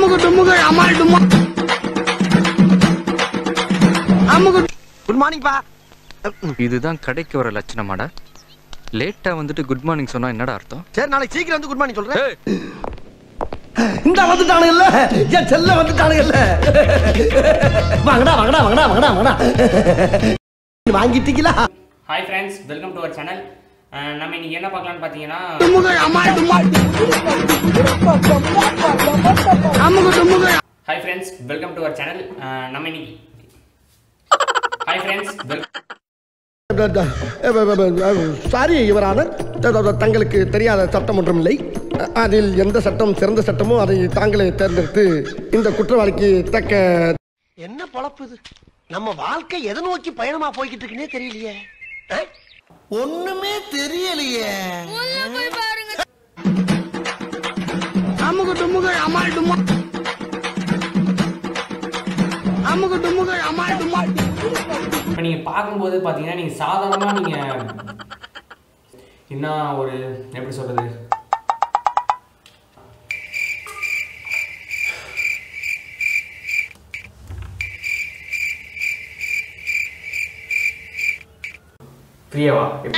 அமுகு டுமுகு அமால் டுமா அமுகு good morning பா இதுதான் கடைக்கு வர லட்சணமாடா லேட்டா வந்துட்டு குட் மார்னிங் சொன்னா என்னடா அர்த்தம் சரி நாளைக்கு சீக்கிரம் வந்து குட் மார்னிங் சொல்றேன் ஏய், இந்த வந்துட்டானுங்கல்ல என் செல்ல வந்துட்டானுங்கல்ல வாங்கடா வாங்கடா வாங்கடா வாங்கடா வாங்கடா வாங்கிட்டீங்களா hi friends welcome to our channel நம்ம இன்னைக்கு என்ன பார்க்கலாம்னு பார்த்தீங்கன்னா டுமுகு அமால் டுமா அமுகு டுமுகு hi friends welcome to our channel நம்ம இன்னைக்கு hi friends well sorry your honour தங்களுக்கு தெரியாத சட்டம் ஒன்றும் இல்லை அதில் எந்த சட்டம் சிறந்த சட்டமோ அதை தாங்களே தேர்ந்தெடுத்து இந்த குற்றவாளிக்கு தக்க என்ன பொழப்பு இது நம்ம வாழ்க்கை எதை நோக்கி பயணமா போய்கிட்டு இருக்குன்னே தெரியலையே அஹ்? ஒண்ணுமே தெரியலையே அமுகு டுமுகு அமால் டுமா அமுகு டுமுகு அமால் டுமா இப்போ நீங்கள் பார்க்கும்போது பார்த்தீங்கன்னா நீங்கள் சாதாரணமாக நீங்கள் என்ன ஒரு எப்படி சொல்கிறது ஃப்ரீயாவா எப்படி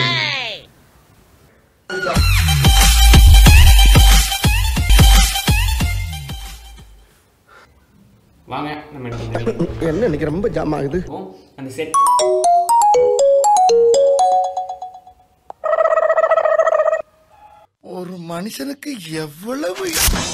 வாங்க நம்ம எடுத்து என்ன இன்னைக்கு ரொம்ப ஜாம் ஆகுது அந்த செட் ஒரு மனுஷனுக்கு எவ்வளவு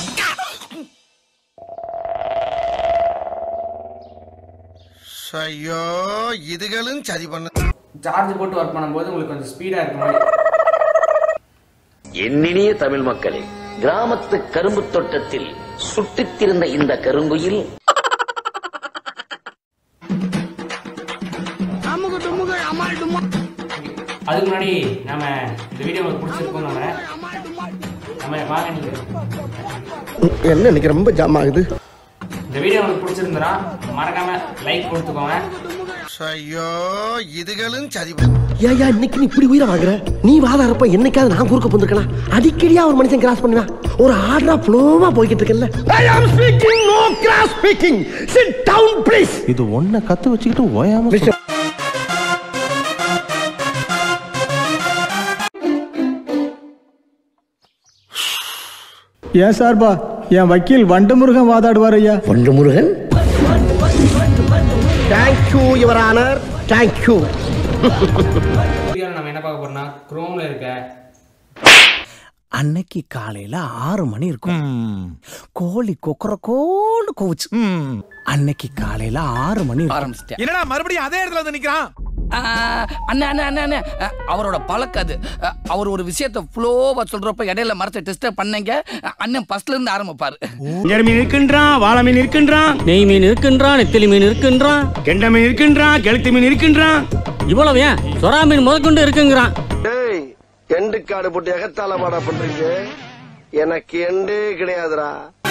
ஐயோ இதுகளும் சரி பண்ண சார்ஜ் போட்டு ஒர்க் பண்ணும்போது உங்களுக்கு கொஞ்சம் ஸ்பீடாக இருக்க மாதிரி எண்ணினிய தமிழ் மக்களே கிராமத்து கரும்பு தோட்டத்தில் சுட்டித்திருந்த இந்த கருங்குயில் அமுகு டுமுகு அமால் டுமா அதுக்கு முன்னாடி நம்ம இந்த வீடியோ உங்களுக்கு பிடிச்சிருக்கோம் நம்ம அமால் டுமா நம்ம வாங்க நீங்க என்ன இன்னைக்கு ரொம்ப ஜாம் ஆகுது இந்த வீடியோ உங்களுக்கு பிடிச்சிருந்தா மறக்காம லைக் கொடுத்துக்கோங்க ஐயோ இதுகளும் சரி பண்ண ஏயா இன்னைக்கு நீ இப்படி உயிரை வாங்குற நீ வாதாரப்ப என்னைக்காவது நான் குறுக்க போந்திருக்கலாம் அடிக்கடியா ஒரு மனுஷன் கிராஸ் பண்ணுவேன் ஒரு ஆர்டரா ஃப்ளோவா போய்கிட்டு இருக்கல I am speaking no cross speaking sit down please இது ஒன்ன கத்து வச்சுக்கிட்டு ஓயாம மிஸ்டர் ஏன் சார்பா என் வக்கீல் வண்டமுருகன் வாதாடுவார் ஐயா ஒன்று Murugan thank you your honour thank you வீடியோவில் நம்ம என்ன பார்க்க போறோம்னா குரோம்ல இருக்க அன்னைக்கு காலையில ஆறு மணி இருக்கும் கோழி கொக்கரக்கோன்னு கோவுச்சு அன்னைக்கு காலையில ஆறு மணி ஆரம்பிச்சிட்டேன் என்னடா மறுபடியும் அதே இடத்துல வந்து நிக்கிறான் அண்ணா அண்ணா அண்ணா அண்ணா அஹ், அவரோட பழக்கம் அது அஹ், அவர் ஒரு விஷயத்த ஃப்ளோவா சொல்றப்ப இடையில மரத்தை டிஸ்டர்ப் பண்ணீங்க அஹ், அண்ணன் ஃபர்ஸ்ட்ல இருந்து ஆரம்பிப்பாரு மீன் இருக்கின்றான் வாழை மீன் இருக்கின்றான் நெய் மீன் இருக்கின்றான் நெத்திலி மீன் இருக்கின்றான் கெண்ட மீன் இருக்கின்றான் கெளுத்தி மீன் இருக்கின்றான் இவ்வளவு ஏன் சொரா மீன் முதற்கொண்டு இருக்குங்கிறான் டேய் எண்டு காடு போட்டு எகத்தால மாடா பண்றீங்க எனக்கு எண்டே கிடையாதுடா